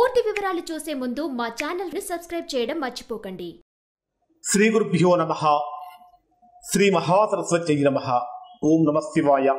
పూర్తి వివరాలు చూసే ముందు మా ఛానల్ ని సబ్స్క్రైబ్ చేయడం మర్చిపోకండి శ్రీ గురుభ్యో నమ శ్రీ మహాసరస్వత్యై నమ ఓం నమ శివాయ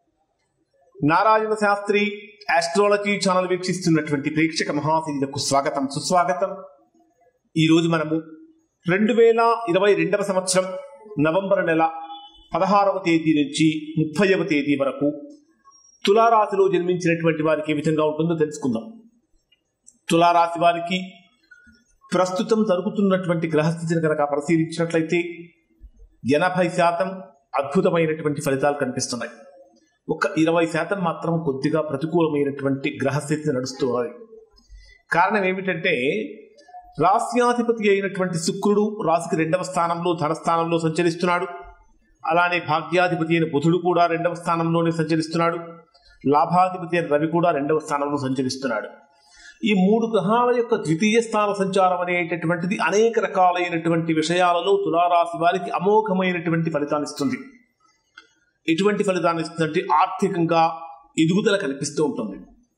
నారాయణ శాస్త్రి ఆస్ట్రాలజీ ఛానల్ వీక్షిస్తున్నటువంటి ప్రేక్షక మహాశీలకు స్వాగతం సుస్వాగతం ఈరోజు మనము రెండు వేల ఇరవై రెండవ సంవత్సరం నవంబర్ నెల పదహారవ తేదీ నుంచి ముప్పైవ తేదీ వరకు తులారాశిలో జన్మించినటువంటి వారికి ఏ విధంగా ఉంటుందో తెలుసుకుందాం తులారాశి వారికి ప్రస్తుతం జరుగుతున్నటువంటి గ్రహస్థితిని కనుక పరిశీలించినట్లయితే ఎనభై శాతం అద్భుతమైనటువంటి ఫలితాలు కనిపిస్తున్నాయి ఒక ఇరవై శాతం మాత్రం కొద్దిగా ప్రతికూలమైనటువంటి గ్రహస్థితి నడుస్తున్నది కారణం ఏమిటంటే రాస్యాధిపతి అయినటువంటి శుక్రుడు రాశికి రెండవ స్థానంలో ధనస్థానంలో సంచరిస్తున్నాడు అలానే భాగ్యాధిపతి అయిన బుధుడు కూడా రెండవ స్థానంలోనే సంచరిస్తున్నాడు లాభాధిపతి అయిన రవి కూడా రెండవ స్థానంలో సంచరిస్తున్నాడు ఈ మూడు గ్రహాల యొక్క ద్వితీయ స్థాన సంచారం అనేటటువంటిది అనేక రకాలైనటువంటి విషయాలలో తులారాశి వారికి అమోఘమైనటువంటి ఫలితాన్ని ఇస్తుంది ఎటువంటి ఫలితాన్ని ఇస్తుందంటే ఆర్థికంగా ఎదుగుదల కనిపిస్తూ ఉంటుంది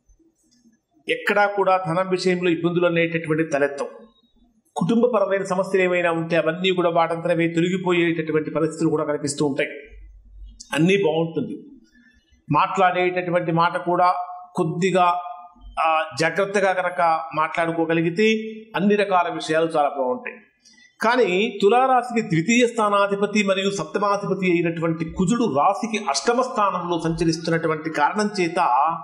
ఎక్కడా కూడా ధనం విషయంలో ఇబ్బందులు అనేటటువంటి తలెత్తం కుటుంబపరమైన సమస్యలు ఏమైనా ఉంటే అవన్నీ కూడా వాటంతరవే తొలగిపోయేటటువంటి పరిస్థితులు కూడా కనిపిస్తూ ఉంటాయి అన్నీ బాగుంటుంది మాట్లాడేటటువంటి మాట కూడా కొద్దిగా ఆ, జాగ్రత్తగా కనుక మాట్లాడుకోగలిగితే అన్ని రకాల విషయాలు చాలా బాగుంటాయి కానీ తులారాశికి ద్వితీయ స్థానాధిపతి మరియు సప్తమాధిపతి అయినటువంటి కుజుడు రాశికి అష్టమ స్థానంలో సంచరిస్తున్నటువంటి కారణం చేత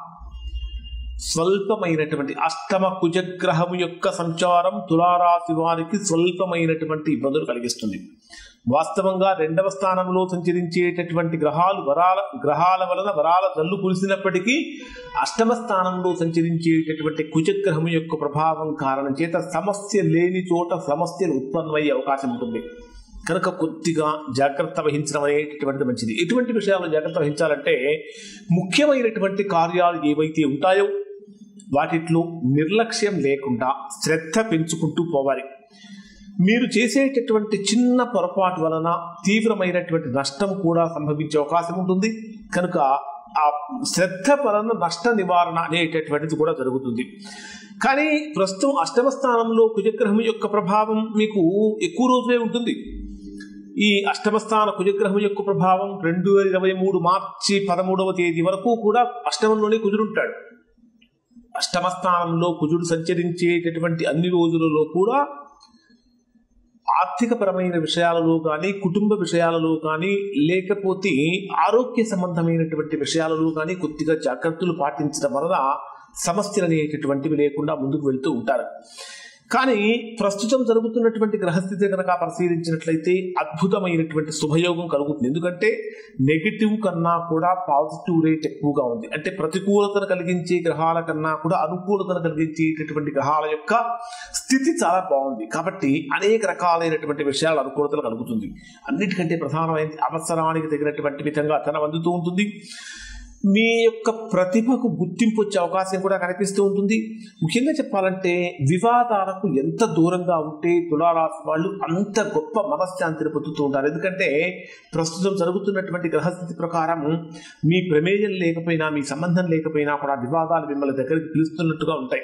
స్వల్పమైనటువంటి అష్టమ కుజగ్రహము యొక్క సంచారం తులారాశి వారికి స్వల్పమైనటువంటి ఇబ్బందులు కలిగిస్తుంది వాస్తవంగా రెండవ స్థానంలో సంచరించేటటువంటి గ్రహాలు వరాల గ్రహాల వలన వరాల జల్లు కురిసినప్పటికీ అష్టమ స్థానంలో సంచరించేటటువంటి కుజగ్రహం యొక్క ప్రభావం కారణం చేత సమస్య లేని చోట సమస్యలు ఉత్పన్నమయ్యే అవకాశం ఉంటుంది కనుక కొద్దిగా జాగ్రత్త వహించడం అనేటటువంటిది మంచిది ఎటువంటి విషయాల్లో జాగ్రత్త వహించాలంటే ముఖ్యమైనటువంటి కార్యాలు ఏవైతే ఉంటాయో వాటిట్లో నిర్లక్ష్యం లేకుండా శ్రద్ధ పెంచుకుంటూ పోవాలి మీరు చేసేటటువంటి చిన్న పొరపాటు వలన తీవ్రమైనటువంటి నష్టం కూడా సంభవించే అవకాశం ఉంటుంది కనుక ఆ శ్రద్ధ వలన నష్ట నివారణ అనేటటువంటిది కూడా జరుగుతుంది కానీ ప్రస్తుతం అష్టమ స్థానంలో కుజగ్రహం యొక్క ప్రభావం మీకు ఎక్కువ రోజులే ఉంటుంది ఈ అష్టమస్థాన కుజగ్రహం యొక్క ప్రభావం రెండు వేల ఇరవై మూడు మార్చి పదమూడవ తేదీ వరకు కూడా అష్టమంలోనే కుజుడుంటాడు అష్టమస్థానంలో కుజుడు సంచరించేటటువంటి అన్ని రోజులలో కూడా ఆర్థికపరమైన విషయాలలో కానీ కుటుంబ విషయాలలో కానీ లేకపోతే ఆరోగ్య సంబంధమైనటువంటి విషయాలలో కానీ కొద్దిగా జాగ్రత్తలు పాటించడం వలన సమస్యలు అనేటటువంటివి లేకుండా ముందుకు వెళ్తూ ఉంటారు కానీ ప్రస్తుతం జరుగుతున్నటువంటి గ్రహస్థితి కనుక పరిశీలించినట్లయితే అద్భుతమైనటువంటి శుభయోగం కలుగుతుంది ఎందుకంటే నెగిటివ్ కన్నా కూడా పాజిటివ్ రేట్ ఎక్కువగా ఉంది అంటే ప్రతికూలతను కలిగించే గ్రహాల కన్నా కూడా అనుకూలతను కలిగించేటటువంటి గ్రహాల యొక్క స్థితి చాలా బాగుంది కాబట్టి అనేక రకాలైనటువంటి విషయాలు అనుకూలతలు కలుగుతుంది అన్నిటికంటే ప్రధానమైన అవసరానికి తగినటువంటి విధంగా ధనం అందుతూ ఉంటుంది మీ యొక్క ప్రతిభకు గుర్తింపు వచ్చే అవకాశం కూడా కనిపిస్తూ ఉంటుంది ముఖ్యంగా చెప్పాలంటే వివాదాలకు ఎంత దూరంగా ఉంటే తులారాశి వాళ్ళు అంత గొప్ప మనశ్శాంతిని పొందుతూ ఉంటారు ఎందుకంటే ప్రస్తుతం జరుగుతున్నటువంటి గ్రహస్థితి ప్రకారం మీ ప్రమేయం లేకపోయినా మీ సంబంధం లేకపోయినా కూడా వివాదాలు మిమ్మల్ని దగ్గరికి పిలుస్తున్నట్టుగా ఉంటాయి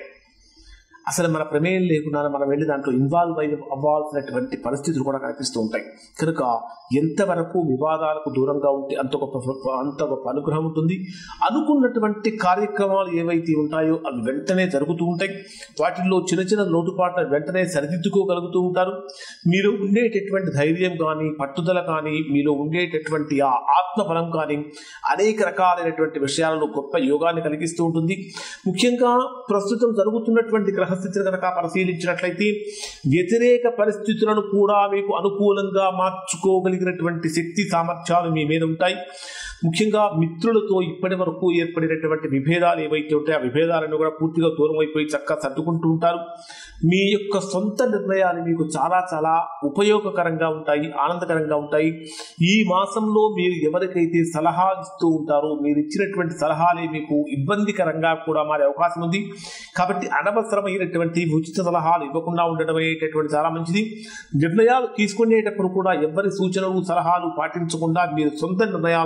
అసలు మన ప్రమేయం లేకుండా మనం వెళ్ళి దాంట్లో ఇన్వాల్వ్ అయి అవ్వాల్సినటువంటి పరిస్థితులు కూడా కనిపిస్తూ ఉంటాయి కనుక ఎంతవరకు వివాదాలకు దూరంగా ఉంటే అంత గొప్ప అంత గొప్ప అనుగ్రహం ఉంటుంది అనుకున్నటువంటి కార్యక్రమాలు ఏవైతే ఉంటాయో అవి వెంటనే జరుగుతూ ఉంటాయి వాటిల్లో చిన్న చిన్న లోటుపాట్ల వెంటనే సరిదిద్దుకోగలుగుతూ ఉంటారు మీరు ఉండేటటువంటి ధైర్యం కానీ పట్టుదల కానీ మీలో ఉండేటటువంటి ఆ ఆత్మబలం కానీ అనేక రకాలైనటువంటి విషయాలలో గొప్ప యోగాన్ని కలిగిస్తూ ఉంటుంది ముఖ్యంగా ప్రస్తుతం జరుగుతున్నటువంటి గ్రహస్థితిని కనుక పరిశీలించినట్లయితే వ్యతిరేక పరిస్థితులను కూడా మీకు అనుకూలంగా మార్చుకోగలిగినటువంటి శక్తి సామర్థ్యాలు మీ మీద ఉంటాయి ముఖ్యంగా మిత్రులతో ఇప్పటి వరకు ఏర్పడినటువంటి విభేదాలు ఏవైతే ఉంటాయో ఆ విభేదాలను కూడా పూర్తిగా దూరం అయిపోయి చక్కగా సర్దుకుంటూ ఉంటారు మీ యొక్క సొంత నిర్ణయాలు మీకు చాలా చాలా ఉపయోగకరంగా ఉంటాయి ఆనందకరంగా ఉంటాయి ఈ మాసంలో మీరు ఎవరికైతే సలహా ఇస్తూ ఉంటారో మీరు ఇచ్చినటువంటి సలహాలే మీకు ఇబ్బందికరంగా కూడా మారే అవకాశం ఉంది కాబట్టి అనవసరమైనటువంటి ఉచిత సలహాలు ఇవ్వకుండా ఉండడం అనేటటువంటి చాలా మంచిది నిర్ణయాలు తీసుకునేటప్పుడు కూడా ఎవరి సూచనలు సలహాలు పాటించకుండా మీరు సొంత నిర్ణయాల వలన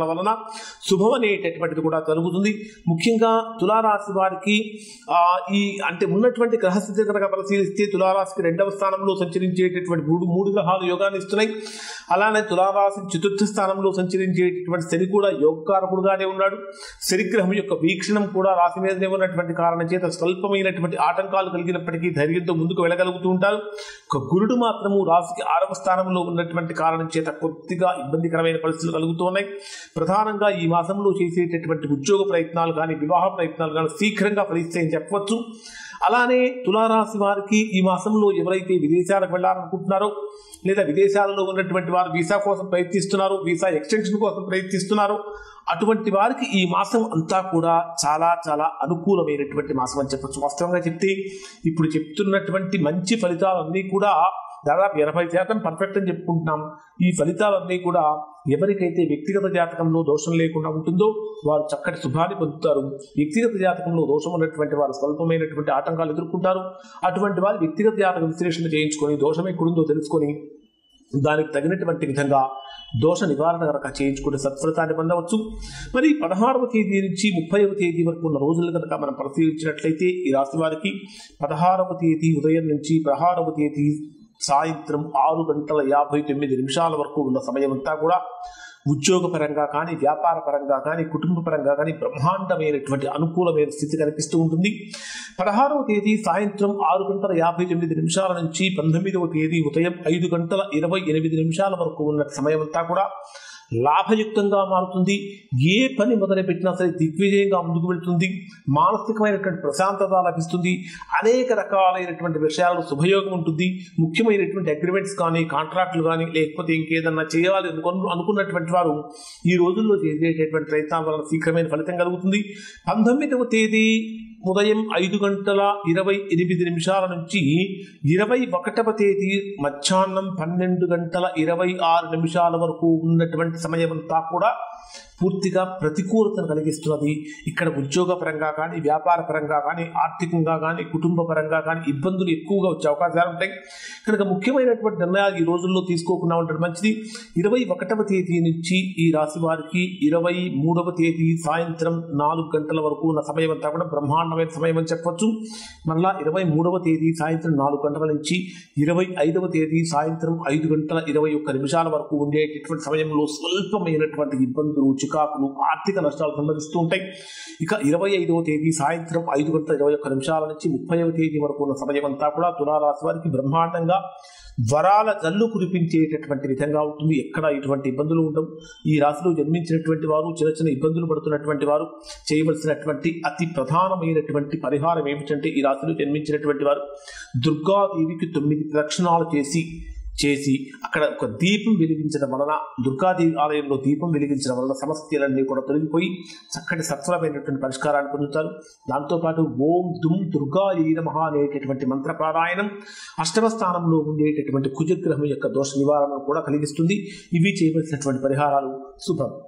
శుభం అనేటటువంటిది కూడా జరుగుతుంది ముఖ్యంగా తులారాశి వారికి ఆ, ఈ అంటే ఉన్నటువంటి గ్రహస్థితి కనుక పరిశీలిస్తే తులారాశికి రెండవ స్థానంలో సంచరించేటటువంటి మూడు మూడు గ్రహాలు యోగాన్ని ఇస్తున్నాయి అలానే తులారాశి చతుర్థ స్థానంలో సంచరించేటటువంటి శని కూడా యోగకారకుడుగానే ఉన్నాడు శనిగ్రహం యొక్క వీక్షణం కూడా రాశి మీదనే ఉన్నటువంటి కారణం చేత స్వల్పమైనటువంటి ఆటంకాలు కలిగినప్పటికీ ధైర్యంతో ముందుకు వెళ్ళగలుగుతూ ఉంటారు ఒక గురుడు మాత్రము రాశికి ఆరవ స్థానంలో ఉన్నటువంటి కారణం చేత కొద్దిగా ఇబ్బందికరమైన పరిస్థితులు కలుగుతూ ఉన్నాయి ప్రధానంగా ఈ మాసంలో చేసేటటువంటి ఉద్యోగ ప్రయత్నాలు కానీ వివాహ ప్రయత్నాలు కానీ శీఘ్రంగా ఫలిస్తాయని చెప్పవచ్చు అలానే తులారాశి వారికి ఈ మాసంలో ఎవరైతే విదేశాలకు వెళ్ళాలనుకుంటున్నారో లేదా విదేశాలలో ఉన్నటువంటి వారు వీసా కోసం ప్రయత్నిస్తున్నారు వీసా ఎక్స్టెన్షన్ కోసం ప్రయత్నిస్తున్నారు అటువంటి వారికి ఈ మాసం అంతా కూడా చాలా చాలా అనుకూలమైనటువంటి మాసం అని చెప్పచ్చు వాస్తవంగా చెప్తే ఇప్పుడు చెప్తున్నటువంటి మంచి ఫలితాలన్నీ కూడా దాదాపు ఎనభై శాతం పర్ఫెక్ట్ అని చెప్పుకుంటున్నాం ఈ ఫలితాలన్నీ కూడా ఎవరికైతే వ్యక్తిగత జాతకంలో దోషం లేకుండా ఉంటుందో వారు చక్కటి శుభాన్ని పొందుతారు వ్యక్తిగత జాతకంలో దోషం ఉన్నటువంటి వారు స్వల్పమైనటువంటి ఆటంకాలు ఎదుర్కొంటారు అటువంటి వారు వ్యక్తిగత జాతక విశ్లేషణ చేయించుకొని దోషం ఎక్కడుందో తెలుసుకొని దానికి తగినటువంటి విధంగా దోష నివారణ కనుక చేయించుకుంటే సత్ఫలితాన్ని పొందవచ్చు మరి పదహారవ తేదీ నుంచి ముప్పైవ తేదీ వరకు ఉన్న రోజులు కనుక మనం పరిశీలించినట్లయితే ఈ రాశి వారికి పదహారవ తేదీ ఉదయం నుంచి పదహారవ తేదీ సాయంత్రం ఆరు గంటల యాభై తొమ్మిది నిమిషాల వరకు ఉన్న సమయం అంతా కూడా ఉద్యోగపరంగా కానీ వ్యాపార పరంగా కానీ కుటుంబ పరంగా కానీ బ్రహ్మాండమైనటువంటి అనుకూలమైన స్థితి కనిపిస్తూ ఉంటుంది పదహారవ తేదీ సాయంత్రం ఆరు గంటల యాభై తొమ్మిది నిమిషాల నుంచి పంతొమ్మిదవ తేదీ ఉదయం ఐదు గంటల ఇరవై ఎనిమిది నిమిషాల వరకు ఉన్న సమయం అంతా కూడా లాభయుక్తంగా మారుతుంది ఏ పని మొదలుపెట్టినా సరే దిగ్విజయంగా ముందుకు వెళ్తుంది మానసికమైనటువంటి ప్రశాంతత లభిస్తుంది అనేక రకాలైనటువంటి విషయాల్లో శుభయోగం ఉంటుంది ముఖ్యమైనటువంటి అగ్రిమెంట్స్ కానీ కాంట్రాక్టులు కానీ లేకపోతే ఇంకేదన్నా చేయాలి అనుకున్న అనుకున్నటువంటి వారు ఈ రోజుల్లో చేసేటటువంటి ప్రయత్నాల వలన శీఘ్రమైన ఫలితం కలుగుతుంది పంతొమ్మిదవ తేదీ ఉదయం ఐదు గంటల ఇరవై ఎనిమిది నిమిషాల నుంచి ఇరవై ఒకటవ తేదీ మధ్యాహ్నం పన్నెండు గంటల ఇరవై ఆరు నిమిషాల వరకు ఉన్నటువంటి సమయం అంతా కూడా పూర్తిగా ప్రతికూలతను కలిగిస్తున్నది ఇక్కడ ఉద్యోగ పరంగా కానీ వ్యాపార పరంగా కానీ ఆర్థికంగా కానీ కుటుంబ పరంగా కానీ ఇబ్బందులు ఎక్కువగా వచ్చే అవకాశాలు ఉంటాయి కనుక ముఖ్యమైనటువంటి నిర్ణయాలు ఈ రోజుల్లో తీసుకోకుండా ఉండడం మంచిది ఇరవై ఒకటవ తేదీ నుంచి ఈ రాశి వారికి ఇరవై మూడవ తేదీ సాయంత్రం నాలుగు గంటల వరకు ఉన్న సమయం అంతా కూడా బ్రహ్మాండమైన సమయం అని చెప్పొచ్చు మళ్ళా ఇరవై మూడవ తేదీ సాయంత్రం నాలుగు గంటల నుంచి ఇరవై ఐదవ తేదీ సాయంత్రం ఐదు గంటల ఇరవై ఒక్క నిమిషాల వరకు ఉండేటటువంటి సమయంలో స్వల్పమైనటువంటి ఇబ్బందులు చికాకులు ఆర్థిక నష్టాలు సంభవిస్తూ ఉంటాయి ఇక ఇరవై ఐదవ తేదీ సాయంత్రం ఐదు గంటల ఇరవై ఒక్క నిమిషాల నుంచి ముప్పైవ తేదీ వరకు ఉన్న సమయం అంతా కూడా తులారాశి వారికి బ్రహ్మాండంగా వరాల జల్లు కురిపించేటటువంటి విధంగా ఉంటుంది ఎక్కడ ఇటువంటి ఇబ్బందులు ఉండవు ఈ రాశిలో జన్మించినటువంటి వారు చిన్న చిన్న ఇబ్బందులు పడుతున్నటువంటి వారు చేయవలసినటువంటి అతి ప్రధానమైనటువంటి పరిహారం ఏమిటంటే ఈ రాశిలో జన్మించినటువంటి వారు దుర్గాదేవికి తొమ్మిది ప్రదక్షిణాలు చేసి చేసి అక్కడ ఒక దీపం వెలిగించడం వలన దుర్గాదేవి ఆలయంలో దీపం వెలిగించడం వలన సమస్యలన్నీ కూడా తొలగిపోయి చక్కటి సత్వరమైనటువంటి పరిష్కారాన్ని పొందుతారు దాంతోపాటు ఓం దుమ్ దుర్గా నమః అనేటటువంటి మంత్ర పారాయణం అష్టమ స్థానంలో ఉండేటటువంటి కుజగ్రహం యొక్క దోష నివారణను కూడా కలిగిస్తుంది ఇవి చేయవలసినటువంటి పరిహారాలు శుభం